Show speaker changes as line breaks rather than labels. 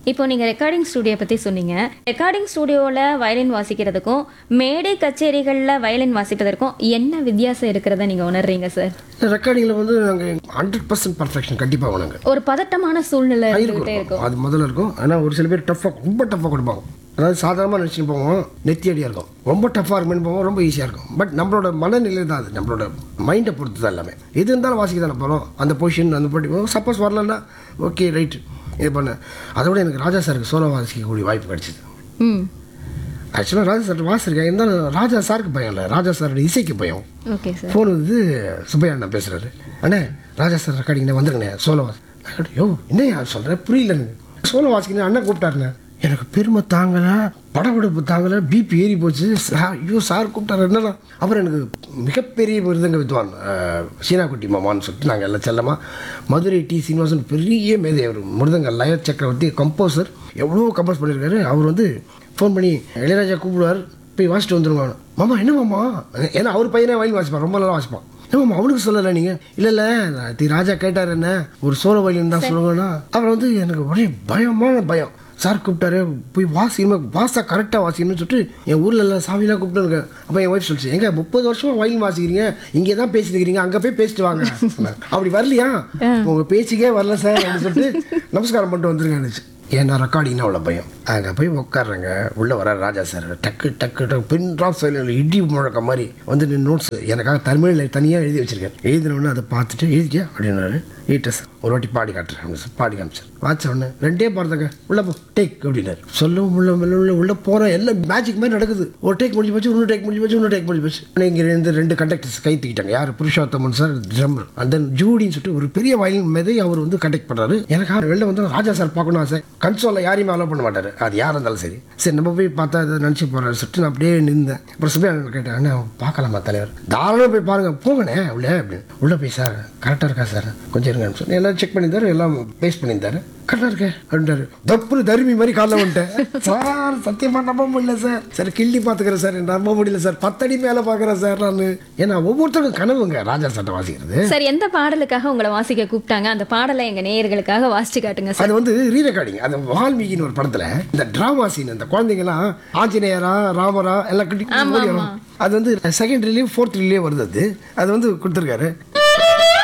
இப்போ நீங்க recording studio பத்தி சொன்னீங்க ரெக்கார்டிங் ஸ்டுடியோல வயலின் வாசிக்கிறதுக்கும் மேடை கச்சேரிகள்ல வயலின் வாசிப்பதற்கும் என்ன வித்தியாசம் இருக்கிறத நீங்க உணர்றீங்க சார்
ரெக்கார்டிங்கில் வந்து நாங்கள் ஹண்ட்ரட் பர்சன்ட் பர்ஃபெக்ஷன் கண்டிப்பாக வேணுங்க
ஒரு பதட்டமான சூழ்நிலை இருந்துகிட்டே இருக்கும்
இருக்கும் அது முதல்ல இருக்கும் ஆனால் ஒரு சில பேர் டஃப்பாக ரொம்ப டஃப்பாக கொடுப்பாங்க அதாவது சாதாரணமாக நினச்சிட்டு போவோம் நெத்தி அடியாக இருக்கும் ரொம்ப டஃப்பாக இருக்குன்னு போவோம் ரொம்ப ஈஸியாக இருக்கும் பட் நம்மளோட மனநிலை தான் அது நம்மளோட மைண்டை பொறுத்து தான் எல்லாமே எது இருந்தாலும் வாசிக்க தானே போகிறோம் அந்த பொசிஷன் அந்த போட்டி சப்போஸ் வரலன்னா ஓகே ரைட் இது பண்ண அதோட எனக்கு ராஜா சாருக்கு சோலோ வாசிக்கக்கூடிய வாய்ப்பு கிடைச்சிது
ம்
ஆக்சுவலாக ராஜா சார் வாசிருக்கேன் இருந்தாலும் ராஜா சாருக்கு பயம் இல்லை ராஜா சாரோட இசைக்கு பயம்
ஓகே சார்
ஃபோன் வந்து சுப்பையா அண்ணா பேசுகிறாரு அண்ணே ராஜா சார் ரெக்கார்டிங்ண்ணே வந்துருங்கண்ணே சோலோ வாசி நான் கேட்டேன், யோ என்ன சொல்கிறேன் புரியல எனக்கு சோலோ வாசிக்கணும் அண்ணன் கூப்பிட்டாருண்ணே எனக்கு பெருமை தாங்கலை படபடப்பு தாங்கலை பிபி ஏறி போச்சு சா- ஐயோ சார் கூப்பிட்டாரு என்னன்னா அப்புறம் எனக்கு மிகப்பெரிய விருதுங்க வித்வான் அஹ், சீனாக்குட்டி மாமான்னு சொல்லிட்டு நாங்கள் எல்லாம் செல்லமாக மதுரை டி சீனிவாசன் பெரிய மேதை அவர் மிருதங்க லய சக்கரவர்த்தி கம்போசர் எவ்வளோ கம்போஸ் பண்ணியிருக்காரு அவர் வந்து ஃபோன் பண்ணி இளையராஜா கூப்பிடுவார் போய் வாசிட்டு வந்துருங்க மாமா என்ன மாமா ஏன்னா அவர் பையனே வயலின் வாசிப்பான் ரொம்ப நல்லா வாசிப்பான் ஏமா அவனுக்கு சொல்லலை நீங்கள் இல்லை இல்லை தி ராஜா கேட்டார் என்ன ஒரு சோழ வயலின் தான் சொல்லுங்கன்னா அப்புறம் வந்து எனக்கு ஒரே பயமான பயம் சார் கூப்பிட்டாரு போய் வாசிக்கணும் வாசா கரெக்டாக வாசிக்கணும்னு சொல்லிட்டு என் ஊரில் எல்லாம் சாமிலாம் கூப்பிட்டுருங்க அப்போ என் ஒய்ஃப் சொல்லிச்சு எங்க முப்பது வருஷமா வயலின் வாசிக்கிறீங்க இங்கே தான் பேசிக்கிறீங்க அங்கே போய் பேசிட்டு வாங்க சொன்னார். அப்படி வரலையா உங்கள் பேச்சுக்கே வரல சார் அப்படின்னு சொல்லிட்டு நமஸ்காரம் பண்ணிட்டு வந்துருங்க ஏன்னா ரெக்கார்டிங்னா அவ்வளோ பயம் அங்கே போய் உட்காடுறேங்க உள்ளே வர ராஜா சார் டக்கு டக்கு டக்கு பின் ட்ராப் சைடில் இடி முழக்க மாதிரி வந்து நோட்ஸ் எனக்காக தமிழில் தனியாக எழுதி வச்சிருக்கேன் எழுதினோடனே அதை பார்த்துட்டு எழுதிட்டியா அப்படின்னாரு ஈட்ட சார் ஒரு வாட்டி பாடி காட்டுறேன் அப்படின்னு சொல்லி பாடி காமிச்சார் வாட்ச உடனே ரெண்டே பார்த்தங்க உள்ளே போ டேக் அப்படின்னாரு சொல்லவும் உள்ள உள்ள உள்ள உள்ளே போகிறேன் எல்லாம் மேஜிக் மாதிரி நடக்குது ஒரு டேக் முடிஞ்சு போச்சு இன்னொரு டேக் முடிஞ்சு போச்சு இன்னொரு டேக் முடிஞ்சு போச்சு உடனே இங்கே இருந்து ரெண்டு கண்டக்டர்ஸ் கை தூக்கிட்டாங்க யார் Purushothaman sir drummer and then ஜூடின்னு சொல்லிட்டு ஒரு பெரிய வயலின் மேதை அவர் வந்து கண்டக்ட் பண்ணுறாரு எனக்கு வெளில வந்து ராஜா சார் பார்க்கணும் ஆசை கன்சோலில் யாரையுமே அலோவ் பண்ண மாட்டார் அது யாராக இருந்தாலும் சரி சரி நம்ம போய் பார்த்தா அதை நினச்சி போகிறாரு சொல்லிட்டு நான் அப்படியே நின்றேன் அப்புறம் சுபையா கேட்டேன் அண்ணா பார்க்கலாமா தலைவர் தாராளமாக போய் பாருங்க போங்கண்ணே உள்ளே அப்படின்னு உள்ளே போய் சார் கரெக்டாக இருக்கா சார் கொஞ்சம் இருங்கன்னு சொல்லி எல்லாம் செக் பண்ணியிருந்தாரு எல்லாம் பேஸ்ட் பண்ணியிருந்தாரு கரெக்டாக இருக்கேன் அப்படின்ட்டாரு தப்புனு தருமி மாதிரி காலைல வந்துட்டேன் சார் சத்தியமாக நம்ப முடியல சார் சார் கிள்ளி பார்த்துக்கிறேன் சார் நம்ப முடியல சார் பத்தடி மேலே பார்க்குறேன் சார் நான் ஏன்னா ஒவ்வொருத்தருக்கும் கனவுங்க ராஜா சட்டை வாசிக்கிறது
சார் எந்த பாடலுக்காக உங்களை வாசிக்க கூப்பிட்டாங்க அந்த பாடலை எங்க நேயர்களுக்காக வாசிச்சு காட்டுங்க சார்
அது வந்து ரீ ரெக்கார்டிங் அந்த வால்மீகின்னு ஒரு படத்துல இந்த டிராமா சீன் இந்த குழந்தைங்கலாம் ஆஞ்சநேயரா ராமரா எல்லாம் கட்டி ஓடி வரும் அது வந்து செகண்ட் ரிலேயும் ஃபோர்த் ரிலேயும் வருது அது அது வந்து கொடுத்துருக்காரு